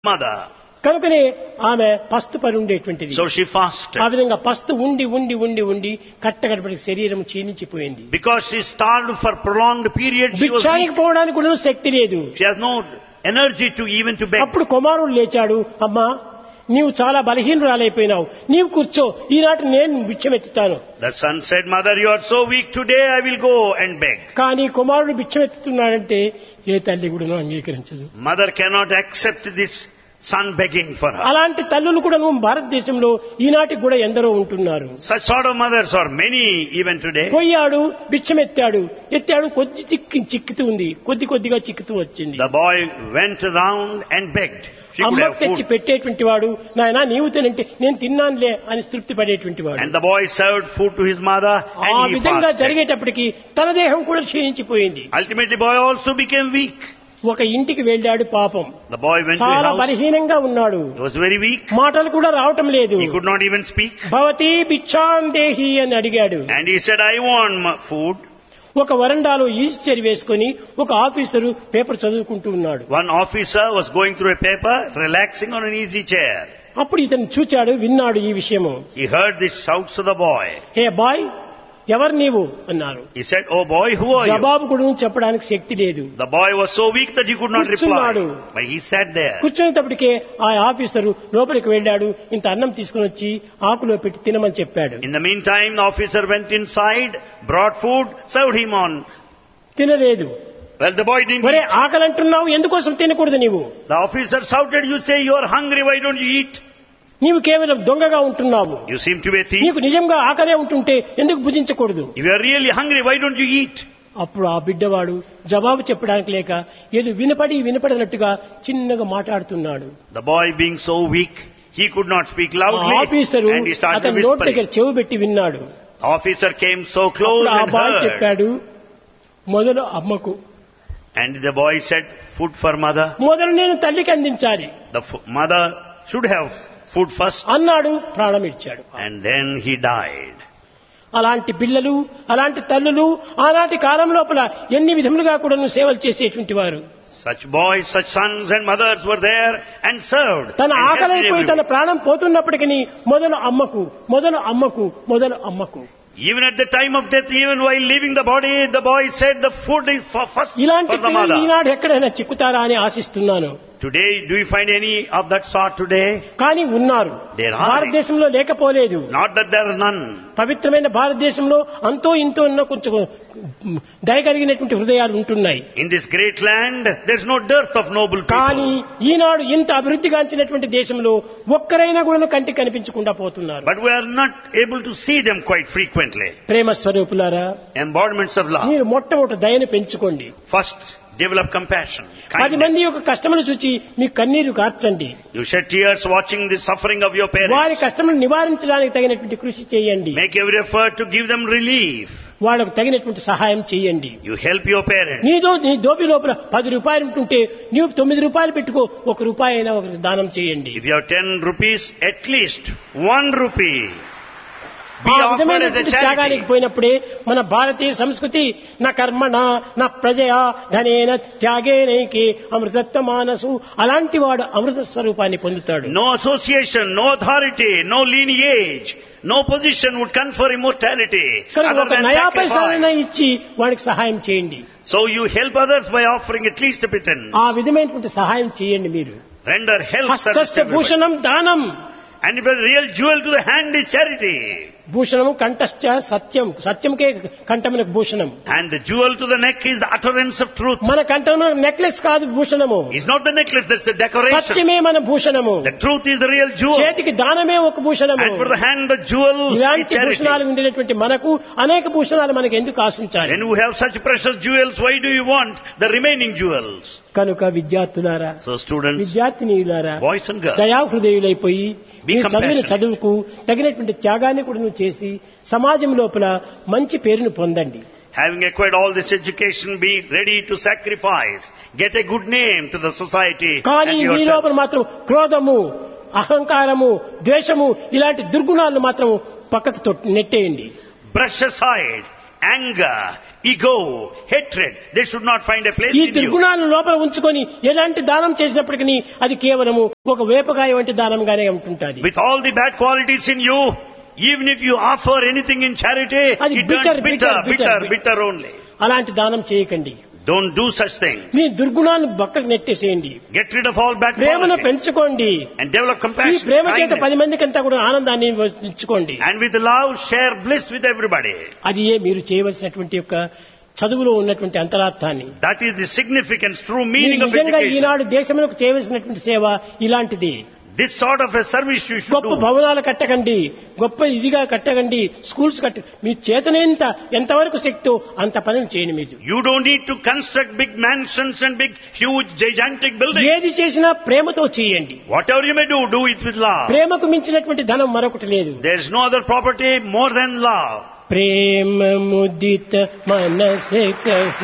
mother. కనుకనే ఆమె పస్తు పడి ఉండేటువంటిది So she fasted. ఆ విధంగా పస్తు ఉండి ఉండి ఉండి ఉండి కట్టగడపటి శరీరం క్షీణించిపోయింది Because she starved for prolonged period, she was భిక్షానికి weak. పోవడానికి కూడా శక్తి లేదు She has no energy to even to beg. అప్పుడు కుమారుడు లేచాడు అమ్మా నీవు చాలా బలహీనురాలైపోయినావు నీవు కూర్చో ఈనాటి నేను భిక్షమెత్తుతాను The son said, Mother, you are so weak today, I will go and beg. కానీ కుమారుడు భిక్షమెత్తుతున్నాడంటే ఏ తల్లి కూడా అంగీకరించదు Mother cannot accept this son begging for her. అలాంటి తల్లులు కూడా భారతదేశంలో ఈనాటికి కూడా ఎందరో ఉంటున్నారు Such sort of mothers are many even today. పోయాడు భిక్షమెత్తాడు ఎత్తాడు కొద్ది చిక్కి చిక్కుతూ ఉంది కొద్ది కొద్దిగా చిక్కుతూ వచ్చింది The boy went around and begged. She could అమ్మకు have తెచ్చి food. పెట్టేటువంటి వాడు నాయన నీవు తినంటే నేను తిన్నానులే అని తృప్తి పడేటువంటి వాడు And the boy served food to his mother ఆ and he విధంగా fasted. జరిగేటప్పటికి తన దేహం కూడా క్షీణించిపోయింది Ultimately, boy also became weak. ఒక ఇంటికి వెళ్ళాడు పాపం The boy went to his చాలా house. బలహీనంగా ఉన్నాడు He was very weak. మాటలు కూడా రావటం లేదు He could not even speak. భవతి భిక్షాందేహి అని అడిగాడు And he said, I want m- food. ఒక వరండాలో ఈస్చర్ వేసుకొని ఒక ఆఫీసరు పేపర్ చదువుకుంటూ ఉన్నాడు One officer was going through a paper, relaxing on an easy chair. అప్పుడు ఇతను చూచాడు విన్నాడు ఈ విషయము He heard the shouts of the boy. Hey boy ఎవరు నీవు అన్నారు He said, Oh boy, who are you? జవాబు కూడా చెప్పడానికి శక్తి లేదు The boy was so weak that he could not reply. కూర్చున్నాడు. But he sat there. కూర్చునేటప్పటికే ఆ ఆఫీసరు లోపలికి వెళ్ళాడు ఇంత అన్నం తీసుకుని వచ్చి ఆకులో పెట్టి తినమని చెప్పాడు In the meantime, the officer went inside, brought food, served him on. తినలేదు Well, the boy didn't ఒరే eat. ఆకలి అంటున్నావు ఎందుకోసం తినకూడదు నీవు The officer shouted, You say you are hungry, why don't you eat? నీవు కేవలం దొంగగా ఉంటున్నావు You seem to be a thief. నీకు నిజంగా ఆకలే ఉంటుంటే ఎందుకు భుజించకూడదు If you are really hungry, why don't you eat? అప్పుడు ఆ బిడ్డవాడు జవాబు చెప్పడానికి లేక ఏదో వినపడి వినపడినట్టుగా చిన్నగా మాట్లాడుతున్నాడు The boy being so weak, he could not speak uh loudly officer and he started అతని నోటి దగ్గర whispering. చెవు పెట్టి విన్నాడు The officer came so close అప్పుడు ఆ and బాయ్ heard. చెప్పాడు మొదలు అమ్మకు And the boy said, Food for mother. మొదలు నేను తల్లికి అందించాలి The f- mother should have food first. అన్నాడు ప్రాణం ఇచ్చాడు And then he died. అలాంటి పిల్లలు అలాంటి తల్లులు ఆనాటి కాలం లోపల ఎన్ని విధములుగా కూడా సేవలు చేసేటువంటి వారు Such boys, such sons and mothers were there and served. తన and helped ఆకలైపోయి తన everyone. ప్రాణం పోతున్నప్పటికీ మొదలు అమ్మకు మొదలు అమ్మకు మొదలు అమ్మకు Even at the time of death, even while leaving the body, the boy said the food is for first ఇలాంటి for the పిల్లలు mother. ఈనాడు ఎక్కడైనా చిక్కుతారా అని ఆశిస్తున్నాను Today, do you find any of that sort today? కానీ ఉన్నారు There are. భారతదేశంలో లేకపోలేదు Not that there are none. పవిత్రమైన భారతదేశంలో అంతో ఇంతో ఉన్న కొంచెం దయగలిగినటువంటి హృదయాలు ఉంటున్నాయి In this great land, there's no dearth of noble కానీ people. ఈనాడు ఇంత అభివృద్ధిగాంచినటువంటి దేశంలో ఒక్కరైనా కూడా కంటికి కనిపించకుండా పోతున్నారు But we are not able to see them quite frequently. ప్రేమ స్వరూపులారా Embodiments of love. మీరు మొట్టమొదటి దయను పెంచుకోండి First, develop compassion, పది kindness. మంది యొక్క కష్టములు చూచి మీ కన్నీరు కార్చండి You shed tears watching the suffering of your parents. వారి కష్టములు నివారించడానికి తగినటువంటి కృషి చేయండి Make every effort to give them relief. వాళ్ళకు తగినటువంటి సహాయం చేయండి You help your parents. నీతో నీ దోపి లోపల పది రూపాయలు ఉంటుంటే నీవు తొమ్మిది రూపాయలు పెట్టుకో ఒక రూపాయి అయినా ఒకరికి దానం చేయండి If you have ten rupees, at least one rupee be ఆ offered as a విధమైనటువంటి త్యాగానికి charity. పోయినప్పుడే మన భారతీయ సంస్కృతి నా కర్మణ నా ప్రజయ ధనేన త్యాగేనైకి అమృతత్వ మానసు అలాంటి వాడు అమృత స్వరూపాన్ని పొందుతాడు No association, no authority, no lineage, no position would confer immortality కనుక other ఒక than నయా పైసాలైనా sacrifice. ఇచ్చి వాడికి సహాయం చేయండి So you help others by offering at least a pittance. ఆ విధమైనటువంటి సహాయం చేయండి మీరు Render help service to హస్తస్య everybody. Bhushanam దానం And if a real jewel to the hand is charity. భూషణము కంఠశ్చ Satyam సత్యంకే కంఠమునకు Bhushanam And the jewel to the neck is the utterance of truth. మన కంఠంలో necklace కాదు భూషణము It's not the necklace, that's the decoration. సత్యమే మన భూషణము The truth is the real jewel. చేతికి దానమే ఒక భూషణము And for the hand, the jewel is ఇలాంటి charity. భూషణాలు ఉండినటువంటి మనకు అనేక భూషణాలు మనకు ఎందుకు ఆశించాలి When you have such precious jewels, why do you want the remaining jewels? కనుక విద్యార్థులారా So students, విద్యార్థినీయులారా boys and girls, దయాహృదయులైపోయి Be మీ చదివిన compassionate. చదువుకు తగినటువంటి త్యాగాన్ని కూడా నువ్వు చేసి సమాజం లోపల మంచి పేరును పొందండి having acquired all this education, be ready to sacrifice. Get a good name to the society కానీ and మీ yourself. లోపల మాత్రం క్రోధము అహంకారము ద్వేషము ఇలాంటి దుర్గుణాలను మాత్రం పక్కకు తొట్- నెట్టేయండి Brush aside anger, ego, hatred, they should not find a place ఈ in you. దుర్గుణాలను లోపల ఉంచుకొని ఎలాంటి దానం చేసినప్పటికీ అది కేవలము ఒక వేపకాయ వంటి దానంగానే ఉంటుంటుంది With all the bad qualities in you, even if you offer anything in charity, అది it bitter, turns bitter, bitter, bitter, bitter. bitter only. అలాంటి దానం చేయకండి Don't do such things. మీ దుర్గుణాలను పక్కకు నెట్టేసేయండి Get rid of all bad ప్రేమను qualities పెంచుకోండి and develop ఈ compassion, ప్రేమ చేత పది kindness. మందికంతా కూడా ఆనందాన్ని ఇచ్చుకోండి And with love, share bliss with everybody. అది ఏ మీరు చేయవలసినటువంటి యొక్క చదువులో ఉన్నటువంటి అంతరార్థాన్ని That is the significance, true మీరు meaning of నిజంగా education. ఈనాడు దేశములకు చేయవలసినటువంటి సేవ ఇలాంటిది This sort of a service you should గొప్ప do. భవనాలు కట్టకండి గొప్ప ఇదిగా కట్టకండి స్కూల్స్ కట్ట మీ చేతనేంత ఎంతవరకు శక్తో అంత పనులు చేయండి మీరు You don't need to construct big mansions and big, huge, gigantic buildings. ఏది చేసినా ప్రేమతో చేయండి Whatever you may do, do it with love. ప్రేమకు మించినటువంటి ధనం మరొకటి లేదు There is no other property more than love. प्रेम मुदित मन से कहूँ